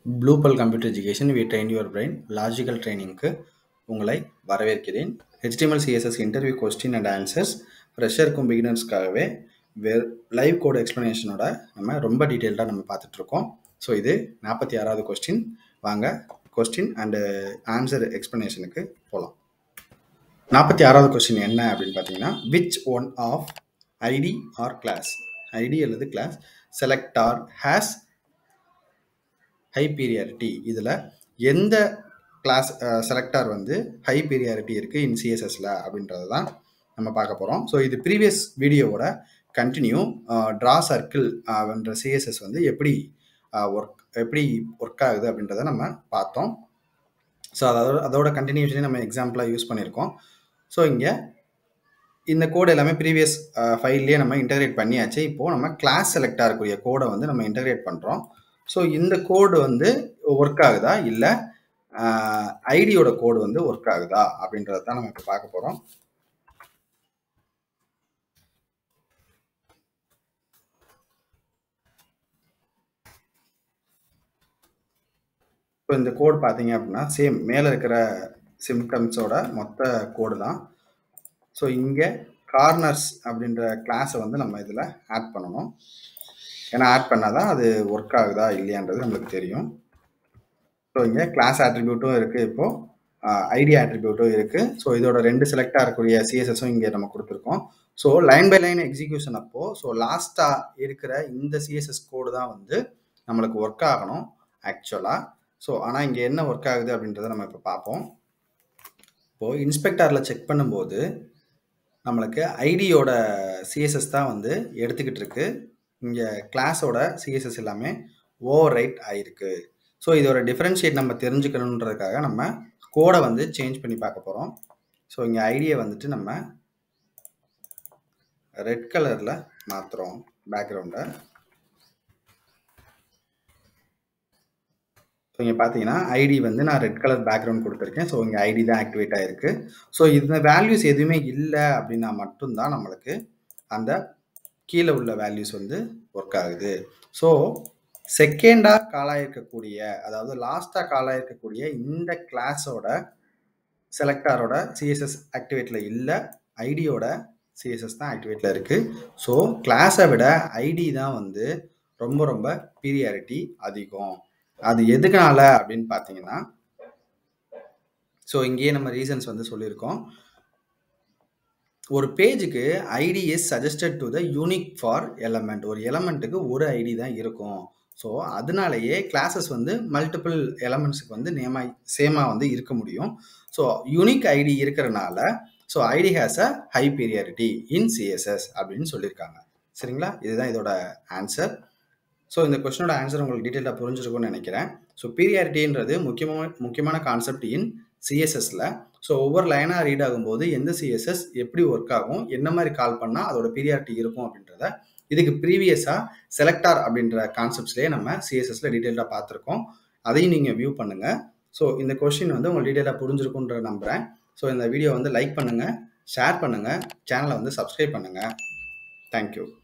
ப்ளூபல் computer education we train your brain logical ட்ரைனிங்க்கு உங்களை வரவேற்கிறேன் HTML CSS interview question and answers ஃப்ரெஷருக்கும் பிகினர்ஸ்க்காகவே வெ லைவ் கோட் எக்ஸ்ப்ளனேஷனோட நம்ம ரொம்ப டீட்டெயில்டாக நம்ம பார்த்துட்ருக்கோம் ஸோ இது நாற்பத்தி ஆறாவது கொஸ்டின் வாங்க கொஸ்டின் அண்டு ஆன்சர் எக்ஸ்ப்ளனேஷனுக்கு போகலாம் நாற்பத்தி ஆறாவது கொஸ்டின் என்ன அப்படின்னு பார்த்தீங்கன்னா which one of ID or class ID அல்லது class selector has high priority இதில் எந்த கிளாஸ் செலக்டார் வந்து ஹை பீரியாரிட்டி இருக்குது இன் சிஎஸ்எஸில் அப்படின்றது தான் நம்ம பார்க்க போகிறோம் ஸோ இது ப்ரீவியஸ் வீடியோவோட கண்டினியூ ட்ரா சர்க்கிள் என்ற சிஎஸ்எஸ் வந்து எப்படி ஒர்க் எப்படி ஒர்க் ஆகுது அப்படின்றத நம்ம பார்த்தோம் ஸோ அதோட அதோட கண்டினியூஷனே நம்ம எக்ஸாம்பிளாக யூஸ் பண்ணியிருக்கோம் ஸோ இங்கே இந்த கோடு எல்லாமே ப்ரீவியஸ் ஃபைல்லையே நம்ம இன்டகிரேட் பண்ணியாச்சு இப்போது நம்ம கிளாஸ் செலக்ட் ஆகக்கூடிய கோடை வந்து நம்ம இன்டகிரேட் பண்ணுறோம் ஸோ இந்த கோடு வந்து ஒர்க் ஆகுதா இல்லை ஐடியோட கோடு வந்து ஒர்க் ஆகுதா அப்படின்றத தான் நம்ம இப்போ பார்க்க போகிறோம் இப்போ இந்த கோடு பார்த்தீங்க அப்படின்னா சேம் மேலே இருக்கிற சிம்டம்ஸோட மொத்த கோடு தான் ஸோ இங்கே கார்னர்ஸ் அப்படின்ற கிளாஸை வந்து நம்ம இதில் ஆட் பண்ணணும் ஏன்னா ஆட் பண்ணால் தான் அது ஒர்க் ஆகுதா இல்லையான்றது நம்மளுக்கு தெரியும் ஸோ இங்கே கிளாஸ் ஆட்ரிபியூட்டும் இருக்குது இப்போது ஐடி ஆட்ரிபியூட்டும் இருக்குது ஸோ இதோட ரெண்டு செலக்டாக இருக்கக்கூடிய சிஎஸ்எஸும் இங்கே நம்ம கொடுத்துருக்கோம் so line by line execution அப்போது ஸோ லாஸ்ட்டாக இருக்கிற இந்த சிஎஸ்எஸ் கோடு தான் வந்து நம்மளுக்கு ஒர்க் ஆகணும் ஆக்சுவலாக ஸோ ஆனால் இங்கே என்ன ஒர்க் ஆகுது அப்படின்றத நம்ம இப்போ பார்ப்போம் இப்போது இன்ஸ்பெக்டரில் செக் பண்ணும்போது நம்மளுக்கு ஐடியோட சிஎஸ்எஸ் தான் வந்து எடுத்துக்கிட்டு இருக்கு இங்கே கிளாஸோட சிஎஸ்எஸ் எல்லாமே ஓவர் ரைட் ஆகிருக்கு ஸோ இதோட டிஃப்ரென்ஷியேட் நம்ம தெரிஞ்சுக்கணுன்றதுக்காக நம்ம கோடை வந்து சேஞ்ச் பண்ணி பார்க்க போகிறோம் ஸோ இங்கே ஐடியை வந்துட்டு நம்ம ரெட் கலரில் மாற்றுறோம் பேக்ரவுண்டை ஸோ இங்கே பார்த்தீங்கன்னா ஐடி வந்து நான் ரெட் கலர் பேக்ரவுண்ட் கொடுத்துருக்கேன் ஸோ இங்கே ஐடி தான் ஆக்டிவேட் ஆகிருக்கு ஸோ இந்த வேல்யூஸ் எதுவுமே இல்லை அப்படின்னா மட்டும்தான் நம்மளுக்கு அந்த கீழே உள்ள வேல்யூஸ் வந்து ஒர்க் ஆகுது ஸோ செகண்டாக காலாக இருக்கக்கூடிய அதாவது லாஸ்ட்டாக காலாக இருக்கக்கூடிய இந்த கிளாஸோட செலக்டாரோட சிஎஸ்எஸ் ஆக்டிவேட்டில் இல்லை ஐடியோட சிஎஸ்எஸ் தான் ஆக்டிவேட்டில் இருக்குது ஸோ கிளாஸை விட ஐடி தான் வந்து ரொம்ப ரொம்ப பீரியாரிட்டி அதிகம் அது எதுக்குனால அப்படின்னு பார்த்தீங்கன்னா ஸோ இங்கேயே நம்ம ரீசன்ஸ் வந்து சொல்லியிருக்கோம் ஒரு பேஜுக்கு ID is suggested to the unique for element ஒரு எலமெண்ட்டுக்கு ஒரு ஐடி தான் இருக்கும் ஸோ அதனாலேயே கிளாஸஸ் வந்து மல்டிபிள் எலமெண்ட்ஸுக்கு வந்து நேமா சேமாக வந்து இருக்க முடியும் ஸோ யூனிக் ஐடி இருக்கிறனால so ID has a high priority in CSS அப்படின்னு சொல்லியிருக்காங்க சரிங்களா இதுதான் இதோட ஆன்சர் ஸோ இந்த கொஸ்டினோட ஆன்சர் உங்களுக்கு டீட்டெயிலாக புரிஞ்சிருக்கும்னு நினைக்கிறேன் ஸோ பீரியாரிட்டின்றது முக்கியமான முக்கியமான கான்செப்ட் இன் சிஎஸ்எஸில் ஸோ ஒவ்வொரு லைனாக ரீட் ஆகும்போது எந்த சிஎஸ்எஸ் எப்படி ஒர்க் ஆகும் என்ன மாதிரி கால் பண்ணால் அதோட பீரியாரிட்டி இருக்கும் அப்படின்றத இதுக்கு ப்ரீவியஸாக செலக்டார் அப்படின்ற கான்செப்ட்ஸ்லேயே நம்ம சிஎஸ்எஸில் டீட்டெயிலாக பார்த்துருக்கோம் அதையும் நீங்கள் வியூ பண்ணுங்கள் ஸோ இந்த கொஸ்டின் வந்து உங்களுக்கு டீட்டெயிலாக புரிஞ்சிருக்குன்ற நம்புகிறேன் ஸோ இந்த வீடியோ வந்து லைக் பண்ணுங்கள் ஷேர் பண்ணுங்கள் சேனலை வந்து சப்ஸ்கிரைப் பண்ணுங்கள் தேங்க்யூ